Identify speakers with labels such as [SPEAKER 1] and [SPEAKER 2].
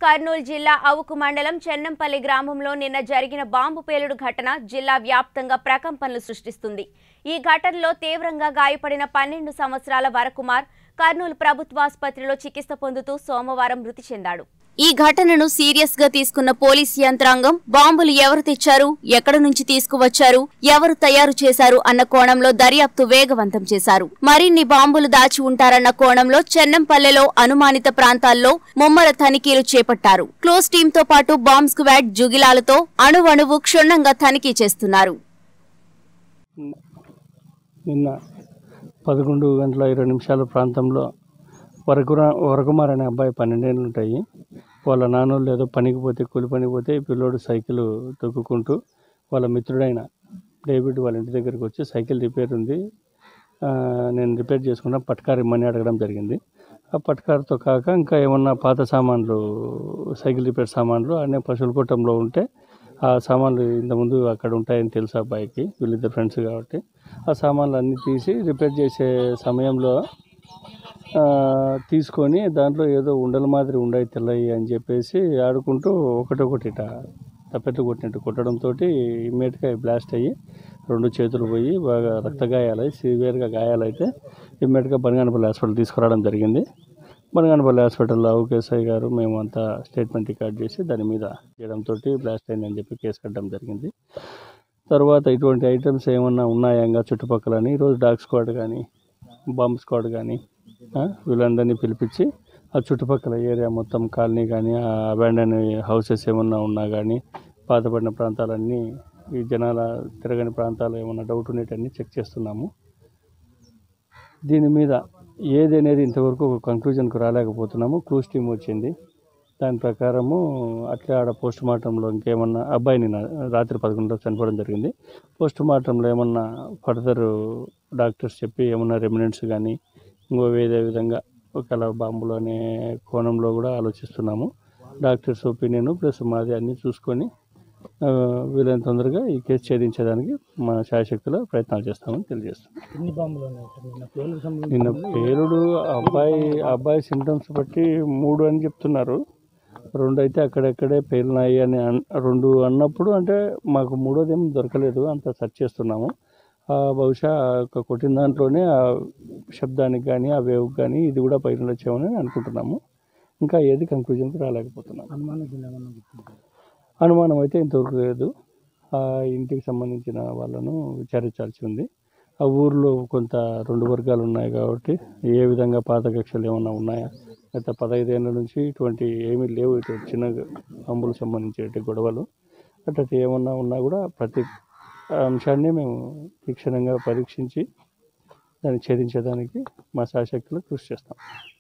[SPEAKER 1] కర్నూలు జిల్లా అవుకు మండలం చెన్నంపల్లి గ్రామంలో నిన్న జరిగిన బాంబు పేలుడు ఘటన జిల్లా వ్యాప్తంగా ప్రకంపనలు సృష్టిస్తుంది ఈ ఘటనలో తీవ్రంగా గాయపడిన పన్నెండు సంవత్సరాల వరకుమార్ కర్నూలు ప్రభుత్వాసుపత్రిలో చికిత్స పొందుతూ సోమవారం మృతి చెందాడు ఈ ఘటనను సీరియస్ గా తీసుకున్న పోలీస్ యంత్రాంగం బాంబులు ఎవరు తెచ్చారు ఎక్కడ నుంచి తీసుకువచ్చారు ఎవరు తయారు చేశారు అన్న కోణంలో దర్యాప్తు వేగవంతం చేశారు మరిన్ని బాంబులు దాచి ఉంటారన్న కోణంలో చెన్నంపల్లెలో అనుమానిత ప్రాంతాల్లో ముమ్మర తనిఖీలు చేపట్టారు క్లోజ్ టీంతో పాటు బాంబ్ స్క్వాడ్ జుగిలాలతో అణువణువు క్షుణ్ణంగా తనిఖీ చేస్తున్నారు
[SPEAKER 2] నిన్న పదకొండు గంటల ఇరవై నిమిషాల ప్రాంతంలో వరకురా వరకుమార్ అనే అబ్బాయి పన్నెండేళ్ళు ఉంటాయి వాళ్ళ నాన్నోళ్ళు ఏదో పనికి పోతే కూలి పనికి పోతే ఈ పిల్లోడు సైకిల్ తొక్కుకుంటూ వాళ్ళ మిత్రుడైన డేవిడ్ వాళ్ళ ఇంటి దగ్గరికి వచ్చి సైకిల్ రిపేర్ ఉంది ఆ, నేను రిపేర్ చేసుకున్నా పట్కార్ ఇమ్మని అడగడం జరిగింది ఆ పట్కార్తో కాక ఇంకా ఏమన్నా పాత సామాన్లు సైకిల్ రిపేర్ సామాన్లు అనే పశువుల కొట్టంలో ఉంటే ఆ సామాన్లు ఇంతకుముందు అక్కడ ఉంటాయని తెలుసు ఆ అబ్బాయికి వీళ్ళిద్దరు ఫ్రెండ్స్ కాబట్టి ఆ సామాన్లు అన్నీ తీసి రిపేర్ చేసే సమయంలో ఆ, తీసుకొని దాంట్లో ఏదో ఉండల మాదిరి ఉండయి తెల్లయి అని చెప్పేసి ఆడుకుంటూ ఒకటొకటి ఇట తప్పెట్లు కొట్టినట్టు కొట్టడంతో ఇమ్మీడియట్గా బ్లాస్ట్ అయ్యి రెండు చేతులు పోయి బాగా రక్త గాయాలై సివియర్గా గాయాలైతే ఇమ్మీడియట్గా బనగానపల్లి హాస్పిటల్ తీసుకురావడం జరిగింది బనగానపల్లి హాస్పిటల్లో అవుకేసాయి గారు మేము అంతా స్టేట్మెంట్ రికార్డ్ చేసి దాని మీద చేయడంతో బ్లాస్ట్ అయిందని చెప్పి కేసు కట్టడం జరిగింది తర్వాత ఇటువంటి ఐటమ్స్ ఏమన్నా ఉన్నాయా ఇంకా చుట్టుపక్కలని ఈరోజు డాగ్ స్క్వాడ్ కానీ బాంబ్ స్క్వాడ్ కానీ ఆ, వీళ్ళందరినీ పిలిపించి ఆ చుట్టుపక్కల ఏరియా మొత్తం కాలనీ కానీ ఆ అబాండన్ హౌసెస్ ఏమన్నా ఉన్నా కానీ పాతపడిన ప్రాంతాలన్నీ ఈ జనాల తిరగని ప్రాంతాలు ఏమన్నా డౌట్ ఉండేటన్నీ చెక్ చేస్తున్నాము దీని మీద ఏది అనేది ఇంతవరకు ఒక కంక్లూజన్కు రాలేకపోతున్నాము క్లూస్ టీమ్ వచ్చింది దాని ప్రకారము అట్లే ఆడ పోస్ట్ మార్టంలో ఇంకేమన్నా అబ్బాయిని నా- రాత్రి పదకొండులో చనిపోవడం జరిగింది పోస్ట్ మార్టంలో ఏమన్నా ఫర్దర్ డాక్టర్స్ చెప్పి ఏమన్నా రెమినెంట్స్ కానీ ఇంకో వేరే విధంగా ఒకవేళ బాంబులు అనే కోణంలో కూడా ఆలోచిస్తున్నాము డాక్టర్స్ ఒపీనియన్ ప్లస్ మాది అన్నీ చూసుకొని ఆ, వీలైన తొందరగా ఈ కేసు ఛేదించడానికి మా శాయశక్తిలో ప్రయత్నాలు చేస్తామని తెలియజేస్తున్నాం
[SPEAKER 3] ఎన్ని బాంబులు ఉన్నాయి సార్ నిన్న పేలుడు సంబంధించి
[SPEAKER 2] నిన్న పేరుడు అబ్బాయి అబ్బాయి సిమ్టమ్స్ బట్టి మూడు అని చెప్తున్నారు రెండు అయితే అక్కడక్కడే పేలినాయి అని అన్- రెండు అన్నప్పుడు అంటే మాకు మూడోది ఏం దొరకలేదు అంత సెర్చ్ చేస్తున్నాము ఆ, బహుశా ఒక కొట్టిన దాంట్లోనే ఆ శబ్దానికి కానీ ఆ వేవ్ కానీ ఇది కూడా పైన వచ్చామని అనుకుంటున్నాము ఇంకా ఏది కంక్లూజన్కి రాలేకపోతున్నాం
[SPEAKER 3] అనుమానితులు ఏమన్నా గుర్తించారు
[SPEAKER 2] అనుమానం అయితే ఇంతవరకు లేదు ఆ ఇంటికి సంబంధించిన వాళ్ళను విచారించాల్సి ఉంది ఆ ఊర్లో కొంత రెండు వర్గాలు ఉన్నాయి కాబట్టి ఏ విధంగా పాత కక్షలు ఏమన్నా ఉన్నాయా గత పదహైదేళ్ళ నుంచి ఇటువంటి ఏమీ లేవు ఇటువంటి చిన్న అంబులకు సంబంధించిన గొడవలు అట్లా ఏమన్నా ఉన్నా కూడా ప్రతి అంశాన్ని మేము తీక్షణంగా పరీక్షించి దాన్ని ఛేదించడానికి మా శాశక్తులు కృషి చేస్తాం